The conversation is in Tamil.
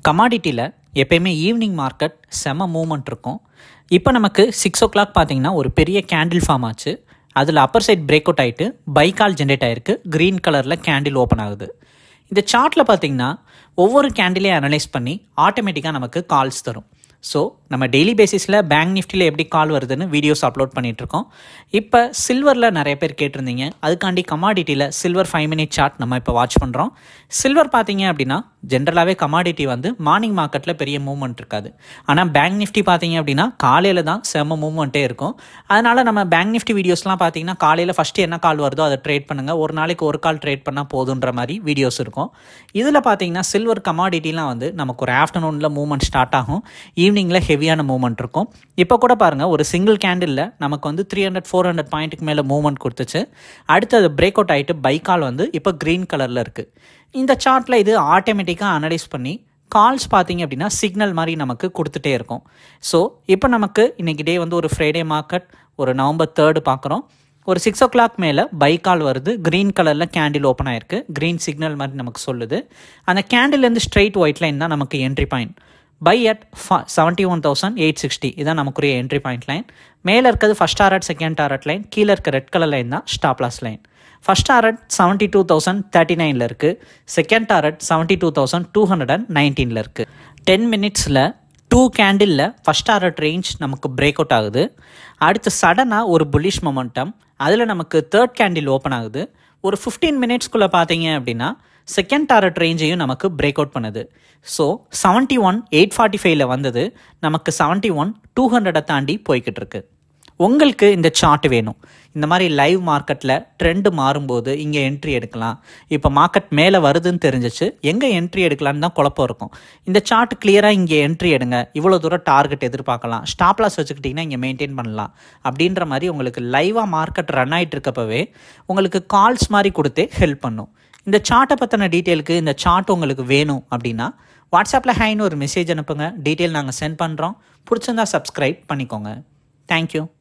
கமாடிட்டியில் எப்பயுமே ஈவினிங் மார்க்கெட் செம மூவ்மெண்ட் இருக்கும் இப்போ நமக்கு சிக்ஸ் ஓ கிளாக் பார்த்தீங்கன்னா ஒரு பெரிய கேண்டில் ஃபார்ம் ஆச்சு அதில் அப்பர் சைட் பிரேக் அவுட் ஆகிட்டு பைக்கால் ஜென்ரேட் ஆகிருக்கு க்ரீன் கலரில் கேண்டில் ஓப்பன் ஆகுது இந்த சார்ட்டில் பார்த்தீங்கன்னா ஒவ்வொரு கேண்டிலையும் அனலைஸ் பண்ணி ஆட்டோமேட்டிக்காக நமக்கு கால்ஸ் தரும் ஸோ நம்ம டெய்லி பேசிஸில் பேங்க் நிஃப்டியில் எப்படி கால் வருதுன்னு வீடியோஸ் அப்லோட் பண்ணிகிட்ருக்கோம் இப்போ சில்வரில் நிறைய பேர் கேட்டிருந்தீங்க அதுக்காண்டி கமாடிட்டியில் சில்வர் ஃபைவ் மினிட் சார்ட் நம்ம இப்போ வாட்ச் பண்ணுறோம் சில்வர் பார்த்தீங்க அப்படின்னா ஜென்ரலாகவே கமாடிட்டி வந்து மார்னிங் மார்க்கெட்டில் பெரிய மூவ்மெண்ட் இருக்காது ஆனால் பேங்க் நிஃப்டி பார்த்தீங்க அப்படின்னா காலையில் தான் செம்ம மூவ்மெண்ட்டே இருக்கும் அதனால் நம்ம பேங்க் நிஃப்டி வீடியோஸ்லாம் பார்த்தீங்கன்னா காலையில் ஃபஸ்ட்டு என்ன கால் வருதோ அதை ட்ரேட் பண்ணுங்கள் ஒரு நாளைக்கு ஒரு கால் ட்ரேட் பண்ணால் போதுன்ற மாதிரி வீடியோஸ் இருக்கும் இதில் பார்த்தீங்கன்னா சில்வர் கமாடிட்டிலாம் வந்து நமக்கு ஒரு ஆஃப்டர்நூனில் மூவ்மெண்ட் ஸ்டார்ட் ஆகும் ஈவினிங்கில் ஹெவியான மூவ்மெண்ட் இருக்கும் இப்போ கூட பாருங்கள் ஒரு சிங்கிள் கேண்டிலில் நமக்கு வந்து த்ரீ ஹண்ட்ரட் ஃபோர் ஹண்ட்ரட் பாயிண்ட்டுக்கு மேலே மூவ்மெண்ட் கொடுத்துச்சு அடுத்தது பிரேக் அவுட் ஆகிட்டு பைக்கால் வந்து இப்போ க்ரீன் கலரில் இருக்குது இந்த சார்ட்டில் இது ஆட்டோமேட்டிக்காக அனலைஸ் பண்ணி கால்ஸ் பார்த்தீங்க அப்படின்னா சிக்னல் மாதிரி நமக்கு கொடுத்துட்டே இருக்கும் ஸோ இப்போ நமக்கு இன்றைக்கி டே வந்து ஒரு ஃப்ரைடே மார்க்கெட் ஒரு நவம்பர் தேர்டு பார்க்குறோம் ஒரு சிக்ஸ் ஓ கிளாக் மேலே பைக்கால் வருது க்ரீன் கலரில் கேண்டில் ஓப்பன் ஆயிருக்கு க்ரீன் சிக்னல் மாதிரி நமக்கு சொல்லுது அந்த கேண்டில்லேருந்து ஸ்ட்ரைட் ஒயிட் லைன் தான் நமக்கு entry point buy at seventy one thousand eight sixty இதான் நமக்குரிய என்ட்ரி பாயிண்ட் லைன் மேலே இருக்கிறது first target second target line கீழே இருக்க ரெட் கலர் லைன் தான் stop loss line first target seventy two thousand thirty நைனில் இருக்குது second target seventy two thousand two hundred and நைன்டீனில் இருக்குது டென் மினிட்ஸில் டூ கேண்டிலில் ஃபஸ்ட் டாரட் ரேஞ்ச் நமக்கு பிரேக் அவுட் ஆகுது அடுத்து சடனாக ஒரு புல்லிஷ் மொமெண்டம் அதில் நமக்கு தேர்ட் கேண்டில் ஓப்பன் ஆகுது ஒரு ஃபிஃப்டீன் மினிட்ஸ்க்குள்ளே பார்த்தீங்க அப்படின்னா செகண்ட் டாரட் ரேஞ்சையும் நமக்கு பிரேக் அவுட் பண்ணுது so seventy one eight forty ஃபைவ்ல வந்தது நமக்கு செவன்ட்டி ஒன் டூ ஹண்ட்ரடை தாண்டி போய்கிட்டு இருக்கு உங்களுக்கு இந்த சார்ட் வேணும் இந்த மாதிரி லைவ் மார்க்கெட்டில் ட்ரெண்டு மாறும்போது இங்கே என்ட்ரி எடுக்கலாம் இப்போ மார்க்கெட் மேலே வருதுன்னு தெரிஞ்சிச்சு எங்கே என்ட்ரி எடுக்கலான்னு தான் குழப்பம் இருக்கும் இந்த சார்ட் கிளியராக இங்கே என்ட்ரி எடுங்க இவ்வளோ தூரம் டார்கெட் எதிர்பார்க்கலாம் ஸ்டாப் லாஸ் வச்சுக்கிட்டிங்கன்னா இங்கே மெயின்டைன் பண்ணலாம் அப்படின்ற மாதிரி உங்களுக்கு லைவாக மார்க்கெட் ரன் ஆகிட்டு இருக்கப்பவே உங்களுக்கு கால்ஸ் மாதிரி கொடுத்தே ஹெல்ப் பண்ணும் இந்த சார்ட்டை பற்றின டீட்டெயிலுக்கு இந்த சார்ட் உங்களுக்கு வேணும் அப்படின்னா வாட்ஸ்அப்பில் ஹைன்னு ஒரு மெசேஜ் அனுப்புங்க டீட்டெயில் நாங்கள் சென்ட் பண்ணுறோம் பிடிச்சிருந்தா சப்ஸ்கிரைப் பண்ணிக்கோங்க தேங்க்யூ